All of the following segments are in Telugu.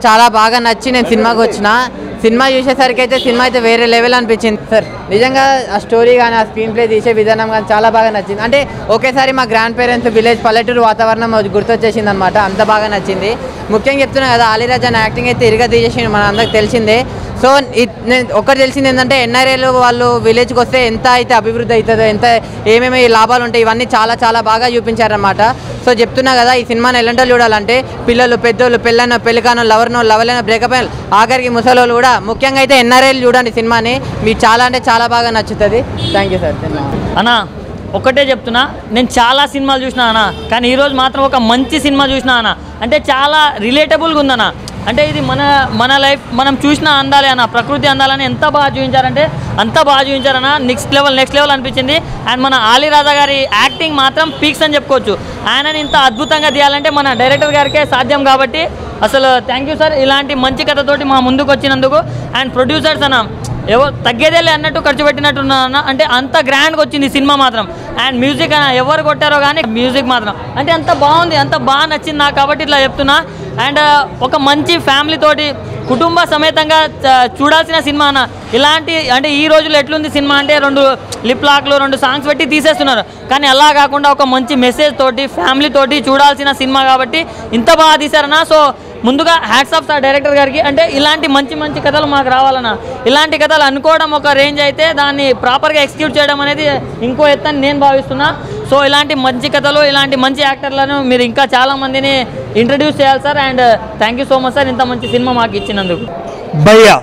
చాలా బాగా నచ్చి నేను సినిమాకి వచ్చిన సినిమా చూసేసరికి అయితే సినిమా అయితే వేరే లెవెల్ అనిపించింది సార్ నిజంగా ఆ స్టోరీ కానీ ఆ స్క్రీన్ ప్లే తీసే విధానం కానీ చాలా బాగా నచ్చింది అంటే ఒకేసారి మా గ్రాండ్ పేరెంట్స్ విలేజ్ పల్లెటూరు వాతావరణం గుర్తొచ్చేసింది అనమాట అంత బాగా నచ్చింది ముఖ్యంగా చెప్తున్నా కదా అలీరాజ్ అనే యాక్టింగ్ అయితే ఇరుగా తీసేసింది మన అందరికి తెలిసిందే సో ఇ- నేను ఒకటి తెలిసింది ఏంటంటే ఎన్ఆర్ఏలు వాళ్ళు విలేజ్కి వస్తే ఎంత అయితే అభివృద్ధి అవుతుందో ఎంత ఏమేమి లాభాలు ఉంటాయి ఇవన్నీ చాలా చాలా బాగా చూపించారనమాట సో చెప్తున్నా కదా ఈ సినిమాని ఎలాంటి చూడాలంటే పిల్లలు పెద్దోళ్ళు పెళ్ళైన పెళ్ళికానో లవర్నో లవలైన బ్రేకప్ అయిన ఆఖరికి ముసలోళ్ళు కూడా ముఖ్యంగా అయితే ఎన్ఆర్ఐలు చూడండి సినిమాని మీకు చాలా అంటే చాలా బాగా నచ్చుతుంది థ్యాంక్ యూ సార్ అన్నా ఒకటే చెప్తున్నా నేను చాలా సినిమాలు చూసినా అన్న కానీ ఈరోజు మాత్రం ఒక మంచి సినిమా చూసినా అన్న అంటే చాలా రిలేటబుల్గా ఉందన్న అంటే ఇది మన మన లైఫ్ మనం చూసిన అందాలే అన్న ప్రకృతి అందాలని ఎంత బాగా చూపించారంటే అంత బాగా చూపించారన్న నెక్స్ట్ లెవెల్ నెక్స్ట్ లెవెల్ అనిపించింది అండ్ మన ఆలీ రాజా గారి యాక్టింగ్ మాత్రం పీక్స్ అని చెప్పుకోవచ్చు ఆయనని ఇంత అద్భుతంగా తీయాలంటే మన డైరెక్టర్ గారికే సాధ్యం కాబట్టి అసలు థ్యాంక్ యూ సార్ ఇలాంటి మంచి కథతోటి మా ముందుకు వచ్చినందుకు అండ్ ప్రొడ్యూసర్స్ అన్న ఏవో తగ్గేదేలే అన్నట్టు ఖర్చు పెట్టినట్టున్నా అన్న అంటే అంత గ్రాండ్గా వచ్చింది ఈ సినిమా మాత్రం అండ్ మ్యూజిక్ అన్న ఎవరు కొట్టారో కానీ మ్యూజిక్ మాత్రం అంటే అంత బాగుంది అంత బాగా నచ్చింది నాకు కాబట్టి ఇట్లా చెప్తున్నా అండ్ ఒక మంచి ఫ్యామిలీ తోటి కుటుంబ సమేతంగా చ- చూడాల్సిన సినిమా అన్న ఇలాంటి అంటే ఈ రోజుల్లో ఎట్లుంది సినిమా అంటే రెండు లిప్ లాక్లు రెండు సాంగ్స్ పెట్టి తీసేస్తున్నారు కానీ అలా కాకుండా ఒక మంచి మెసేజ్ తోటి ఫ్యామిలీ తోటి చూడాల్సిన సినిమా కాబట్టి ఇంత బాగా తీశారన్న సో ముందుగా హ్యాట్స్ ఆఫ్ సార్ డైరెక్టర్ గారికి అంటే ఇలాంటి మంచి మంచి కథలు మాకు రావాలన్న ఇలాంటి కథలు అనుకోవడం ఒక రేంజ్ అయితే దాన్ని ప్రాపర్గా ఎగ్జిక్యూట్ చేయడం అనేది ఇంకో ఎత్తని నేను భావిస్తున్నా సో ఇలాంటి మంచి కథలు ఇలాంటి మంచి యాక్టర్లను మీరు ఇంకా చాలా మందిని ఇంట్రడ్యూస్ చేయాలి sir and thank you so much sir ఇంత మంచి సినిమా మాకు ఇచ్చినందుకు భయ్యా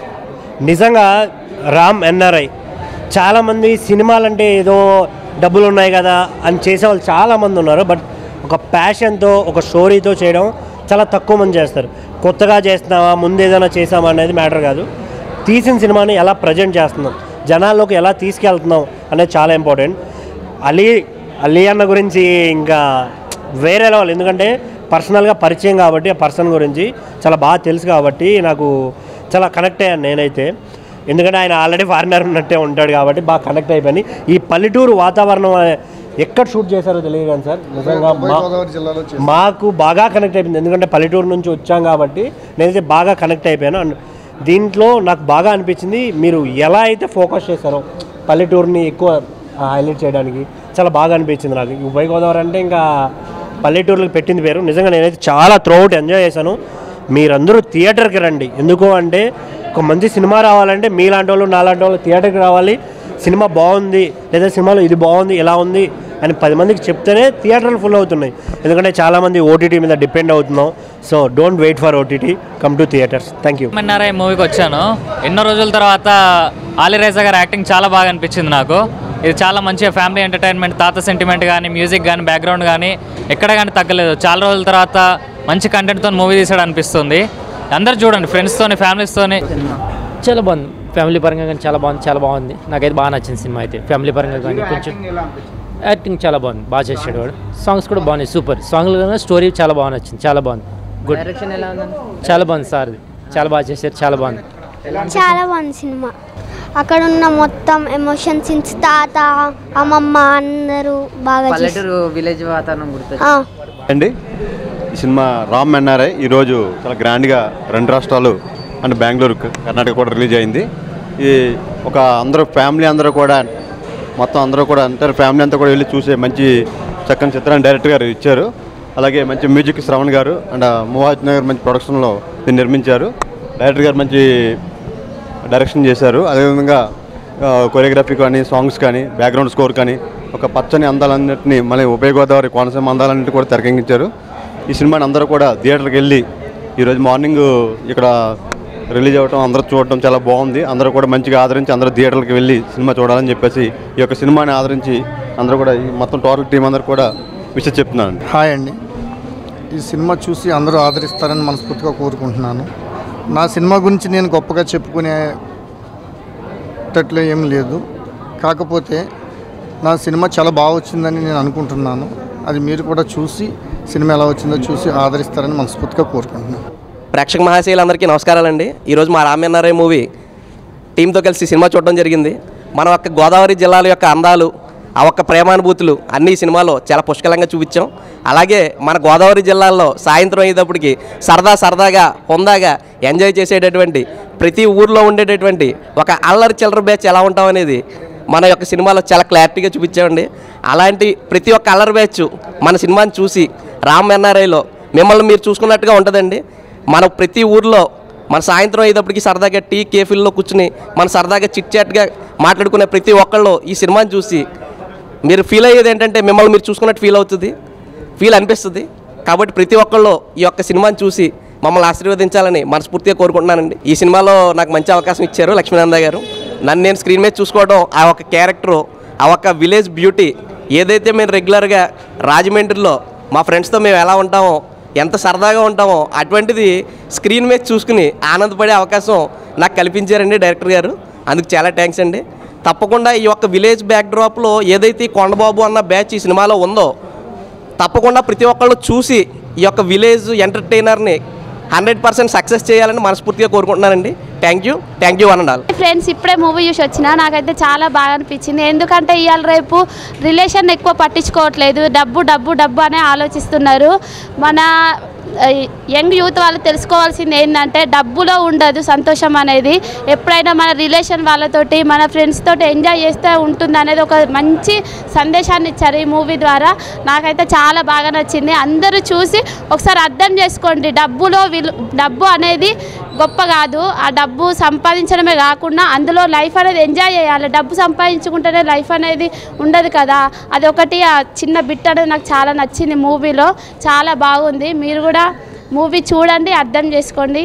నిజంగా రామ్ ఎన్ఆర్ఐ చాలామంది సినిమాలంటే ఏదో డబ్బులు ఉన్నాయి కదా అని చేసేవాళ్ళు చాలామంది ఉన్నారు బట్ ఒక ప్యాషన్తో ఒక స్టోరీతో చేయడం చాలా తక్కువ మంది చేస్తారు కొత్తగా చేస్తున్నావా ముందు ఏదైనా చేసామా అనేది మ్యాటర్ కాదు తీసిన సినిమాని ఎలా ప్రజెంట్ చేస్తున్నాం జనాల్లోకి ఎలా తీసుకెళ్తున్నాం అనేది చాలా ఇంపార్టెంట్ అలీ అలీ అన్న గురించి ఇంకా వేరే లెవెల్ ఎందుకంటే పర్సనల్గా పరిచయం కాబట్టి ఆ పర్సన్ గురించి చాలా బాగా తెలుసు కాబట్టి నాకు చాలా కనెక్ట్ అయ్యాను నేనైతే ఎందుకంటే ఆయన ఆల్రెడీ ఫారినర్ ఉన్నట్టే ఉంటాడు కాబట్టి బాగా కనెక్ట్ అయిపోయి ఈ పల్లెటూరు వాతావరణం ఎక్కడ షూట్ చేశారో తెలియదు కానీ సార్ నిజంగా మా- గోదావరి జిల్లాలో చేశారు. మాకు బాగా కనెక్ట్ అయిపోయింది ఎందుకంటే పల్లెటూరు నుంచి వచ్చాం కాబట్టి నేనైతే బాగా కనెక్ట్ అయిపోయాను అండ్ దీంట్లో నాకు బాగా అనిపించింది మీరు ఎలా అయితే ఫోకస్ చేశారో పల్లెటూరుని ఎక్కువ హైలైట్ చేయడానికి చాలా బాగా అనిపించింది నాకు ఈ ఉభయ గోదావరి అంటే ఇంకా పల్లెటూరులకు పెట్టింది పేరు నిజంగా నేనైతే చాలా త్రూఅవుట్ ఎంజాయ్ చేశాను మీరందరూ థియేటర్కి రండి ఎందుకు అంటే ఒక మంచి సినిమా రావాలంటే మీలాంటి వాళ్ళు నాలాంటి వాళ్ళు థియేటర్కి రావాలి సినిమా బాగుంది లేదా సినిమాలో ఇది బాగుంది ఇలా ఉంది అని పది మందికి చెప్తేనే థియేటర్లు ఫుల్ అవుతున్నాయి ఎందుకంటే చాలామంది ఓటీటీ మీద డిపెండ్ అవుతున్నాం so don't wait for OTT come to theatres thank you NRI మూవీకి వచ్చాను ఎన్నో రోజుల తర్వాత ఆలిరేజా గారి యాక్టింగ్ చాలా బాగా అనిపించింది నాకు ఇది చాలా మంచిగా ఫ్యామిలీ ఎంటర్టైన్మెంట్ తాత సెంటిమెంట్ కానీ మ్యూజిక్ కానీ బ్యాక్గ్రౌండ్ కానీ ఎక్కడ కానీ తగ్గలేదు చాలా రోజుల తర్వాత మంచి కంటెంట్తో మూవీ తీసాడు అనిపిస్తుంది అందరు చూడండి ఫ్రెండ్స్తోని ఫ్యామిలీస్తోని చాలా బాగుంది ఫ్యామిలీ పరంగా కానీ చాలా బాగుంది చాలా బాగుంది నాకైతే బాగా నచ్చింది సినిమా అయితే ఫ్యామిలీ పరంగా కానీ కొంచెం యాక్టింగ్ చాలా బాగుంది బాగా చేసాడు వాడు సాంగ్స్ కూడా బాగున్నాయి సూపర్ సాంగ్లు కానీ స్టోరీ చాలా బాగా నచ్చింది చాలా బాగుంది గుడ్ డైరెక్షన్ ఎలా ఉందండి చాలా బాగుంది సార్ చాలా బాగా చేశారు చాలా బాగుంది చాలా బాగుంది సినిమా అక్కడ ఉన్న మొత్తం ఎమోషన్ సీన్స్ తాత అమ్మమ్మ అందరూ బాగా చేశారు పల్లెటూరు విలేజ్ వాతావరణం గుర్తు ఆ, అండి ఈ సినిమా రామ్ ఎన్ఆర్ఐ ఈరోజు చాలా గ్రాండ్గా రెండు రాష్ట్రాలు అండ్ బెంగళూరు కర్ణాటక కూడా రిలీజ్ అయింది ఇది ఒక అందరూ ఫ్యామిలీ అందరూ కూడా మొత్తం అందరూ కూడా అంతర్ ఫ్యామిలీ అంతా కూడా వెళ్ళి చూసే మంచి చక్కని చిత్రాన్ని డైరెక్టర్ గారు ఇచ్చారు అలాగే మంచి మ్యూజిక్ శ్రవణ్ గారు అండ్ మోహాజ్ నగర్ మంచి ప్రొడక్షన్లో దీన్ని నిర్మించారు డైరెక్టర్ గారు మంచి డైరెక్షన్ చేశారు అదేవిధంగా ఆ, కొరియోగ్రఫీ కానీ సాంగ్స్ కానీ బ్యాక్గ్రౌండ్ స్కోర్ కానీ ఒక పచ్చని అందాలన్నింటినీ మళ్ళీ ఉభయ గోదావరి కోనసీమ అందాలన్నింటినీ కూడా తెరకెక్కించారు ఈ సినిమాని అందరూ కూడా థియేటర్కి వెళ్ళి ఈరోజు మార్నింగ్ ఇక్కడ రిలీజ్ అవ్వడం అందరూ చూడటం చాలా బాగుంది అందరూ కూడా మంచిగా ఆదరించి అందరూ థియేటర్కి వెళ్ళి సినిమా చూడాలని చెప్పేసి ఈ యొక్క సినిమాని ఆదరించి అందరూ కూడా ఈ మొత్తం టోటల్ టీం అందరూ కూడా విషయం చెప్తున్నాను హాయ్ అండి ఈ సినిమా చూసి అందరూ ఆదరిస్తారని మనస్ఫూర్తిగా కోరుకుంటున్నాను నా సినిమా గురించి నేను గొప్పగా చెప్పుకునేటట్లు ఏం లేదు కాకపోతే నా సినిమా చాలా బాగా వచ్చిందని నేను అనుకుంటున్నాను అది మీరు కూడా చూసి సినిమా ఎలా వచ్చిందో చూసి ఆదరిస్తారని మనస్ఫూర్తిగా కోరుకుంటున్నాను ప్రేక్షక మహాశయులందరికీ నమస్కారాలండి ఈరోజు మా రామ్యన్నారాయ మూవీ టీంతో కలిసి సినిమా చూడడం జరిగింది మన యొక్క గోదావరి జిల్లాల యొక్క అందాలు ఆ ఒక్క ప్రేమానుభూతులు అన్ని ఈ సినిమాలో చాలా పుష్కలంగా చూపించాం అలాగే మన గోదావరి జిల్లాలో సాయంత్రం అయ్యేటప్పటికి సరదా సరదాగా హుందాగా ఎంజాయ్ చేసేటటువంటి ప్రతి ఊర్లో ఉండేటటువంటి ఒక అల్లరి చిల్లర బ్యాచ్ ఎలా ఉంటాం అనేది మన యొక్క సినిమాలో చాలా క్లారిటీగా చూపించామండి అలాంటి ప్రతి ఒక్క అల్లరి బ్యాచ్ మన సినిమాని చూసి రామ్ ఎన్ఆర్ఐలో మిమ్మల్ని మీరు చూసుకున్నట్టుగా ఉంటుందండి మన ప్రతి ఊర్లో మన సాయంత్రం అయ్యేటప్పటికి సరదాగా టీ కేఫీల్లో కూర్చుని మన సరదాగా చిట్ చాట్గా మాట్లాడుకునే ప్రతి ఒక్కళ్ళు ఈ సినిమాని చూసి మీరు ఫీల్ అయ్యేది ఏంటంటే మిమ్మల్ని మీరు చూసుకున్నట్టు ఫీల్ అవుతుంది ఫీల్ అనిపిస్తుంది కాబట్టి ప్రతి ఒక్కళ్ళు ఈ యొక్క సినిమాని చూసి మమ్మల్ని ఆశీర్వదించాలని మనస్ఫూర్తిగా కోరుకుంటున్నానండి ఈ సినిమాలో నాకు మంచి అవకాశం ఇచ్చారు లక్ష్మీనంద గారు నన్ను నేను స్క్రీన్ మీద చూసుకోవడం ఆ ఒక క్యారెక్టరు ఆ ఒక విలేజ్ బ్యూటీ ఏదైతే మేము రెగ్యులర్గా రాజమండ్రిలో మా ఫ్రెండ్స్తో మేము ఎలా ఉంటామో ఎంత సరదాగా ఉంటామో అటువంటిది స్క్రీన్ మీద చూసుకుని ఆనందపడే అవకాశం నాకు కల్పించారండి డైరెక్టర్ గారు అందుకు చాలా థ్యాంక్స్ అండి తప్పకుండా ఈ యొక్క విలేజ్ బ్యాక్డ్రాప్లో ఏదైతే ఈ కొండబాబు అన్న బ్యాచ్ ఈ సినిమాలో ఉందో తప్పకుండా ప్రతి ఒక్కళ్ళు చూసి ఈ యొక్క విలేజ్ ఎంటర్టైనర్ని హండ్రెడ్ పర్సెంట్ సక్సెస్ చేయాలని మనస్ఫూర్తిగా కోరుకుంటున్నానండి థ్యాంక్ యూ థ్యాంక్ యూ అనండి ఫ్రెండ్స్ ఇప్పుడే మూవీ చూసి వచ్చిన నాకైతే చాలా బాగా అనిపించింది ఎందుకంటే ఇవాళ రేపు రిలేషన్ ఎక్కువ పట్టించుకోవట్లేదు డబ్బు డబ్బు డబ్బు అనే ఆలోచిస్తున్నారు మన యంగ్ యూత్ వాళ్ళు తెలుసుకోవాల్సింది ఏంటంటే డబ్బులో ఉండదు సంతోషం అనేది ఎప్పుడైనా మన రిలేషన్ వాళ్ళతోటి మన ఫ్రెండ్స్ తోటి ఎంజాయ్ చేస్తే ఉంటుంది అనేది ఒక మంచి సందేశాన్ని ఇచ్చారు ఈ మూవీ ద్వారా నాకైతే చాలా బాగా నచ్చింది అందరూ చూసి ఒకసారి అర్థం చేసుకోండి డబ్బులో విలు డబ్బు అనేది గొప్ప కాదు ఆ డబ్బు సంపాదించడమే కాకుండా అందులో లైఫ్ అనేది ఎంజాయ్ చేయాలి డబ్బు సంపాదించుకుంటేనే లైఫ్ అనేది ఉండదు కదా అది ఒకటి ఆ చిన్న బిట్ అనేది నాకు చాలా నచ్చింది మూవీలో చాలా బాగుంది మీరు కూడా మూవీ చూడండి అర్థం చేసుకోండి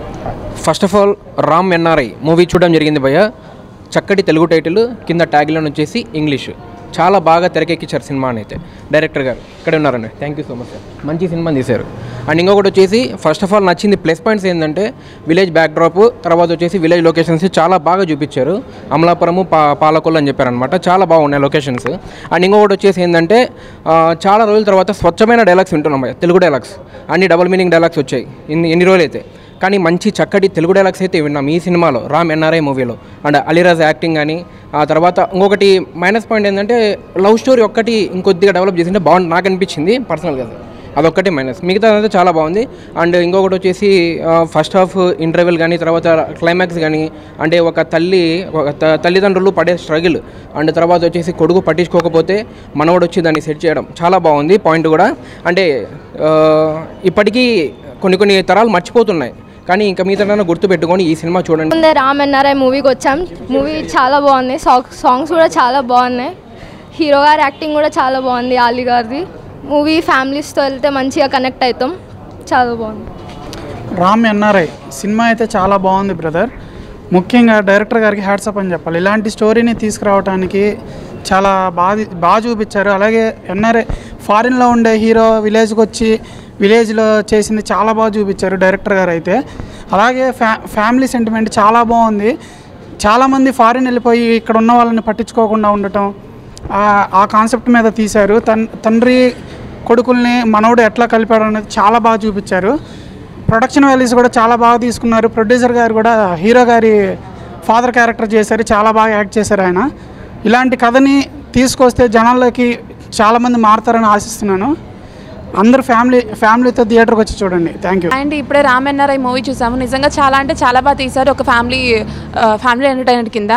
first of all Ram NRI movie చూడడం జరిగింది భయ్య చక్కటి తెలుగు టైటిల్ కింద ట్యాగ్లైన్ వచ్చేసి ఇంగ్లీష్ చాలా బాగా తెరకెక్కించారు సినిమాని అయితే డైరెక్టర్ గారు ఇక్కడ ఉన్నారండి thank you so much sir మంచి సినిమా తీశారు అండ్ ఇంకొకటి వచ్చేసి ఫస్ట్ ఆఫ్ ఆల్ నచ్చింది ప్లస్ పాయింట్స్ ఏంటంటే విలేజ్ బ్యాక్డ్రాప్ తర్వాత వచ్చేసి విలేజ్ లొకేషన్స్ చాలా బాగా చూపించారు అమలాపురము పా పాలకొల్లు అని చెప్పారనమాట చాలా బాగున్నాయి లొకేషన్స్ అండ్ ఇంకొకటి వచ్చేసి ఏంటంటే ఆ, చాలా రోజుల తర్వాత స్వచ్ఛమైన డైలాగ్స్ వింటున్నాం భయ్య, తెలుగు డైలాగ్స్ అన్ని డబుల్ మీనింగ్ డైలాగ్స్ వచ్చాయి ఇన్ని ఎన్ని రోజులు అయితే కానీ మంచి చక్కటి తెలుగు డైలాగ్స్ అయితే విన్నాం ఈ సినిమాలో రామ్ ఎన్ఆర్ఐ మూవీలో అండ్ అలీరాజ్ యాక్టింగ్ కానీ ఆ తర్వాత ఇంకొకటి మైనస్ పాయింట్ ఏంటంటే లవ్ స్టోరీ ఒక్కటి ఇంకొద్దిగా డెవలప్ చేసింటే బాగుంది నాకు అనిపించింది పర్సనల్గా అదొక్కటి మైనస్ మిగతా అయితే చాలా బాగుంది అండ్ ఇంకొకటి వచ్చేసి ఫస్ట్ హాఫ్ ఇంటర్వెల్ కానీ తర్వాత క్లైమాక్స్ కానీ అంటే ఒక తల్లి ఒక త- తల్లిదండ్రులు పడే స్ట్రగుల్ అండ్ తర్వాత వచ్చేసి కొడుకు పట్టించుకోకపోతే మనవడు వచ్చి దాన్ని సెట్ చేయడం చాలా బాగుంది పాయింట్ కూడా అంటే ఆ, ఇప్పటికీ కొన్ని కొన్ని తరాలు మర్చిపోతున్నాయి కానీ ఇంకా మీతో గుర్తు పెట్టుకొని ఈ సినిమా చూడండి ముందే రామ్ ఎన్ఆర్ఐ మూవీకి వచ్చాం మూవీ చాలా బాగుంది సాంగ్ సాంగ్స్ కూడా చాలా బాగున్నాయి హీరో గారి యాక్టింగ్ కూడా చాలా బాగుంది ఆలీ గారిది మూవీ ఫ్యామిలీస్తో వెళ్తే మంచిగా కనెక్ట్ అవుతాం చాలా బాగుంది రామ్ ఎన్ఆర్ఐ సినిమా అయితే చాలా బాగుంది బ్రదర్ ముఖ్యంగా డైరెక్టర్ గారికి హ్యాట్సప్ అని చెప్పాలి ఇలాంటి స్టోరీని తీసుకురావడానికి చాలా బాగా బాగా చూపించారు అలాగే ఎన్ఆర్ఐ ఫారిన్లో ఉండే హీరో విలేజ్కి వచ్చి విలేజ్లో చేసింది చాలా బాగా చూపించారు డైరెక్టర్ గారు అయితే అలాగే ఫ్యా ఫ్యామిలీ సెంటిమెంట్ చాలా బాగుంది చాలామంది ఫారిన్ వెళ్ళిపోయి ఇక్కడ ఉన్న వాళ్ళని పట్టించుకోకుండా ఉండటం ఆ- ఆ కాన్సెప్ట్ మీద తీశారు తన్ తండ్రి కొడుకుల్ని మనవడు ఎట్లా కలిపాడు అనేది చాలా బాగా చూపించారు ప్రొడక్షన్ వాల్యూస్ కూడా చాలా బాగా తీసుకున్నారు ప్రొడ్యూసర్ గారు కూడా హీరో గారి ఫాదర్ క్యారెక్టర్ చేశారు చాలా బాగా యాక్ట్ చేశారు ఆయన ఇలాంటి కథని తీసుకొస్తే జనాల్లోకి చాలామంది మారుతారని ఆశిస్తున్నాను అందరూ ఫ్యామిలీ ఫ్యామిలీతో థియేటర్కి వచ్చి చూడండి థ్యాంక్ యూ అండ్ ఇప్పుడే రామ్ ఎన్ఆర్ఐ మూవీ చూసాము నిజంగా చాలా అంటే చాలా బాగా తీశారు ఒక ఫ్యామిలీ ఫ్యామిలీ ఎంటర్టైనర్ కింద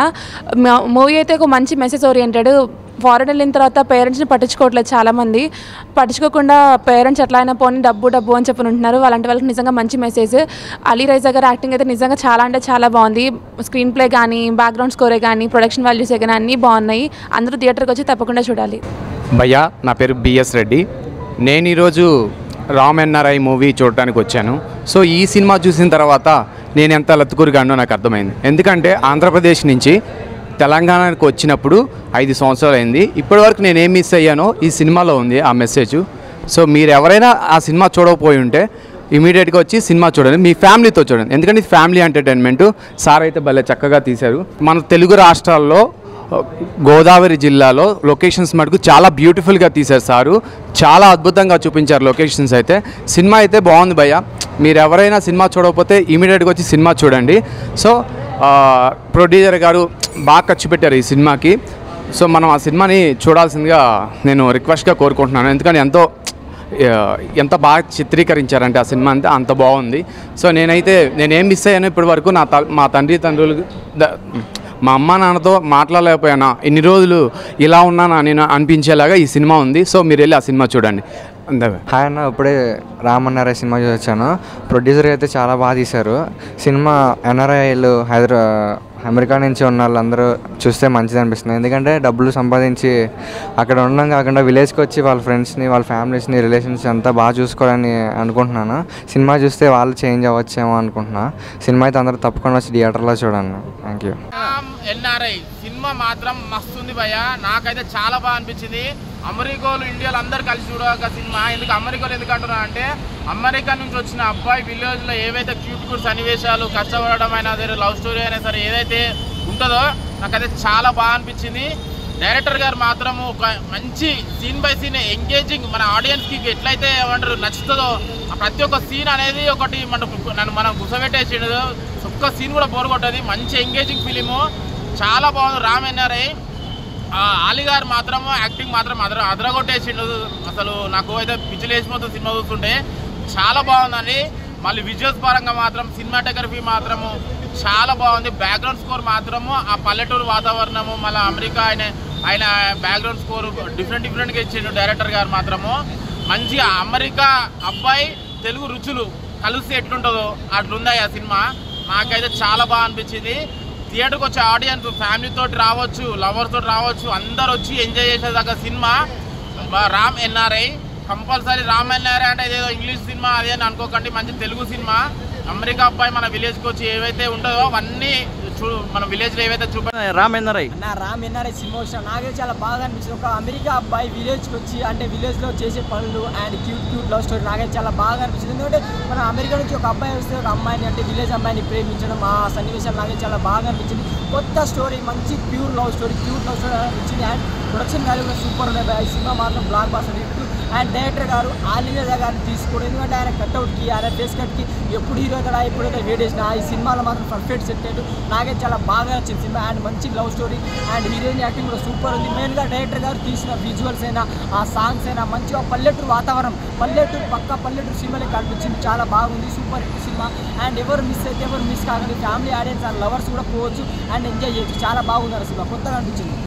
మూవీ అయితే ఒక మంచి మెసేజ్ ఓరియంటెడ్ ఫారెన్ వెళ్ళిన తర్వాత పేరెంట్స్ని పట్టించుకోవట్లేదు చాలామంది పట్టించుకోకుండా పేరెంట్స్ ఎట్లా అయినా పోనీ డబ్బు డబ్బు అని చెప్పి ఉంటున్నారు అలాంటి వాళ్ళకి నిజంగా మంచి మెసేజ్ అలీ రైజా గారి యాక్టింగ్ అయితే నిజంగా చాలా అంటే చాలా బాగుంది స్క్రీన్ ప్లే కానీ బ్యాక్గ్రౌండ్ స్కోరే కానీ ప్రొడక్షన్ వాల్యూసే కానీ అన్నీ బాగున్నాయి అందరూ థియేటర్కి వచ్చి తప్పకుండా చూడాలి భయ్యా నా పేరు బిఎస్ రెడ్డి నేను ఈరోజు రామ్ ఎన్ఆర్ఐ మూవీ చూడటానికి వచ్చాను సో ఈ సినిమా చూసిన తర్వాత నేను ఎంత లత్తుకురిగానో నాకు అర్థమైంది ఎందుకంటే ఆంధ్రప్రదేశ్ నుంచి తెలంగాణకు వచ్చినప్పుడు ఐదు సంవత్సరాలు అయింది ఇప్పటివరకు నేను ఏం మిస్ అయ్యానో ఈ సినిమాలో ఉంది ఆ మెసేజ్ సో మీరు ఎవరైనా ఆ సినిమా చూడకపోయి ఉంటే ఇమీడియట్గా వచ్చి సినిమా చూడండి మీ ఫ్యామిలీతో చూడండి ఎందుకంటే ఇది ఫ్యామిలీ ఎంటర్టైన్మెంట్ సార్ అయితే భలే చక్కగా తీశారు మన తెలుగు రాష్ట్రాల్లో గోదావరి జిల్లాలో లొకేషన్స్ మటుకు చాలా బ్యూటిఫుల్గా తీశారు సారు చాలా అద్భుతంగా చూపించారు లొకేషన్స్ అయితే సినిమా అయితే బాగుంది భయ్య మీరు ఎవరైనా సినిమా చూడకపోతే ఇమీడియట్గా వచ్చి సినిమా చూడండి సో ప్రొడ్యూసర్ గారు బాగా ఖర్చు పెట్టారు ఈ సినిమాకి సో మనం ఆ సినిమాని చూడాల్సిందిగా నేను రిక్వెస్ట్గా కోరుకుంటున్నాను ఎందుకంటే ఎంతో ఆ, ఎంత బాగా చిత్రీకరించారంటే ఆ సినిమా అంతే అంత బాగుంది సో నేనైతే నేనేం మిస్ అయ్యాను ఇప్పటి వరకు నా త మా తండ్రి తండ్రులు ద- మా అమ్మ నాన్నతో మాట్లాడలేకపోయానా ఇన్ని రోజులు ఇలా ఉన్నానా నేను అనిపించేలాగా ఈ సినిమా ఉంది సో మీరు వెళ్ళి ఆ సినిమా చూడండి అంతే హాయ్ అన్న ఇప్పుడే రామన్నారాయ్ సినిమా చూసి వచ్చాను ప్రొడ్యూసర్ అయితే చాలా బాగా తీశారు సినిమా ఎన్ఆర్ఐలు హైదరా అమెరికా నుంచి ఉన్న వాళ్ళందరూ చూస్తే మంచిది అనిపిస్తుంది ఎందుకంటే డబ్బులు సంపాదించి అక్కడ ఉండడం కాకుండా విలేజ్కి వచ్చి వాళ్ళ ఫ్రెండ్స్ని వాళ్ళ ఫ్యామిలీస్ని రిలేషన్స్ అంతా బాగా చూసుకోవాలని అనుకుంటున్నాను సినిమా చూస్తే వాళ్ళు చేంజ్ అవ్వచ్చేమో అనుకుంటున్నా సినిమా అయితే అందరూ తప్పకుండా వచ్చి థియేటర్లో చూడండి థ్యాంక్ యూ ఎన్ఆర్ఐ సినిమా మాత్రం మస్తుంది భయ్య నాకైతే చాలా బాగా అనిపించింది అమెరికాలో ఇండియాలో అందరు కలిసి చూడక సినిమా ఎందుకు అమెరికాలో ఎందుకు అంటున్నా అంటే అమెరికా నుంచి వచ్చిన అబ్బాయి విలేజ్లో ఏవైతే క్యూట్ క్యూట్ సన్నివేశాలు కష్టపడడం అయినా సరే లవ్ స్టోరీ అయినా సరే ఏదైతే ఉంటుందో నాకైతే చాలా బాగా అనిపించింది డైరెక్టర్ గారు మాత్రం ఒక మంచి సీన్ బై సీన్ ఎంగేజింగ్ మన ఆడియన్స్కి ఎట్లయితే ఏమంటారు నచ్చుతుందో ఆ ప్రతి ఒక్క సీన్ అనేది ఒకటి మనకు నన్ను మనం గుసబెట్టేసిండు ఒక్క సీన్ కూడా బోర్ కొట్టది మంచి ఎంగేజింగ్ ఫిలిము చాలా బాగుంది రామ్ ఎన్ఆర్ఐ ఆ ఆలి గారు మాత్రం యాక్టింగ్ మాత్రం అదర అదరగొట్టేసిండు అసలు నాకు అయితే పిచ్చిలు వేసిపోతుంది సినిమా చూస్తుంటే చాలా బాగుందండి మళ్ళీ విజువల్స్ పరంగా మాత్రం సినిమాటోగ్రఫీ మాత్రము చాలా బాగుంది బ్యాక్గ్రౌండ్ స్కోర్ మాత్రము ఆ పల్లెటూరు వాతావరణము మళ్ళీ అమెరికా ఆయన ఆయన బ్యాక్గ్రౌండ్ స్కోర్ డిఫరెంట్ డిఫరెంట్గా ఇచ్చిండు డైరెక్టర్ గారు మాత్రము మంచిగా అమెరికా అబ్బాయి తెలుగు రుచులు కలిస్తే ఎట్లుంటుందో అట్లుంది ఆ సినిమా నాకైతే చాలా బాగా అనిపించింది థియేటర్కి వచ్చే ఆడియన్స్ ఫ్యామిలీ తోటి రావచ్చు లవర్స్ తోటి రావచ్చు అందరు వచ్చి ఎంజాయ్ చేసేదాకా సినిమా బ- Ram NRI compulsory Ram NRI అంటే ఏదో ఇంగ్లీష్ సినిమా అదే అని అనుకోకండి మంచి తెలుగు సినిమా అమెరికా అబ్బాయి మన విలేజ్కి వచ్చి ఏవైతే ఉంటుందో అవన్నీ చూ మన విలేజ్లో ఏవైతే చూప రామ్ ఎన్ఆర్ఐ నా రామ్ ఎన్ఆర్ఐ సినిమా వచ్చిన నాకే చాలా బాగా అనిపించింది ఒక అమెరికా అబ్బాయి విలేజ్కి వచ్చి అంటే విలేజ్లో చేసే పనులు and cute cute love story నాకైతే చాలా బాగా అనిపించింది ఎందుకంటే మన అమెరికా నుంచి ఒక అబ్బాయి వస్తే ఒక అమ్మాయిని అంటే విలేజ్ అమ్మాయిని ప్రేమించడం ఆ సన్నివేశాలు నాకైతే చాలా బాగా అనిపించింది కొత్త స్టోరీ మంచి pure love story cute love story అనిపించింది అండ్ ప్రొడక్షన్ వాల్యూ కూడా సూపర్ ఉన్నాయి బాయ్. ఈ సినిమా మాత్రం blockbuster hit and director గారు ఆలిజా గారిని తీసుకోవడం ఎందుకంటే ఆయన కట్అవుట్కి ఆయన ఫేస్ కట్కి ఎప్పుడు హీరో అవుతాడా ఎప్పుడు అయితే వేట్ చేసిన ఈ సినిమాలో మాత్రం పర్ఫెక్ట్ సెట్ అయ్యాడు నాకైతే చాలా బాగా నచ్చింది సినిమా అండ్ మంచి love story and heroine acting కూడా సూపర్ ఉంది మెయిన్గా డైరెక్టర్ గారు తీసిన విజువల్స్ అయినా ఆ సాంగ్స్ అయినా మంచిగా పల్లెటూరు వాతావరణం పల్లెటూరు పక్క పల్లెటూరు సినిమాలే కనిపించింది చాలా బాగుంది సూపర్ హిట్ సినిమా అండ్ ఎవరు మిస్ అయితే ఎవరు మిస్ కాకండి ఫ్యామిలీ ఆడియన్స్ అండ్ లవర్స్ కూడా పోవచ్చు అండ్ ఎంజాయ్ చేయొచ్చు చాలా బాగుంది ఆ సినిమా కొత్తగా అనిపించింది